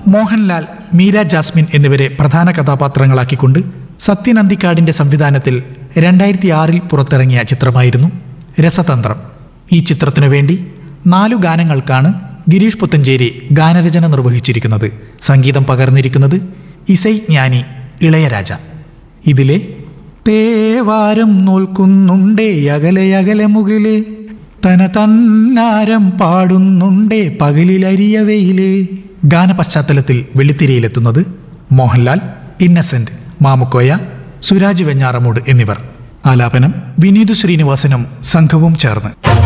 Mohanlal Meera Jasmine എന്നിവരെ പ്രധാന കഥാപാത്രങ്ങളാക്കിക്കൊണ്ട് സത്യൻ അന്തിക്കാടിന്റെ സംവിധാനത്തിൽ രണ്ടായിരത്തി ആറിൽ പുറത്തിറങ്ങിയ ചിത്രമായിരുന്നു രസതന്ത്രം ഈ ചിത്രത്തിനു വേണ്ടി നാലു ഗാനങ്ങൾക്കാണ് ഗിരീഷ് പുത്തഞ്ചേരി ഗാനരചന നിർവഹിച്ചിരിക്കുന്നത് സംഗീതം പകർന്നിരിക്കുന്നത് ഇസൈ ജ്ഞാനി ഇളയരാജ ഇതിലെ തേവാരം നോൽക്കുന്നുണ്ടേ അകലെ അകലെ മുകില് തന തന്നാരം പാടുന്നുണ്ടേ പകലിലരിയ വെയില് ഗാനപശ്ചാത്തലത്തിൽ വെള്ളിത്തിരയിലെത്തുന്നത് മോഹൻലാൽ ഇന്നസെന്റ് മാമുക്കോയ സുരാജ് വെഞ്ഞാറമൂട് എന്നിവർ ആലാപനം വിനീത് ശ്രീനിവാസനും സംഘവും ചേർന്ന്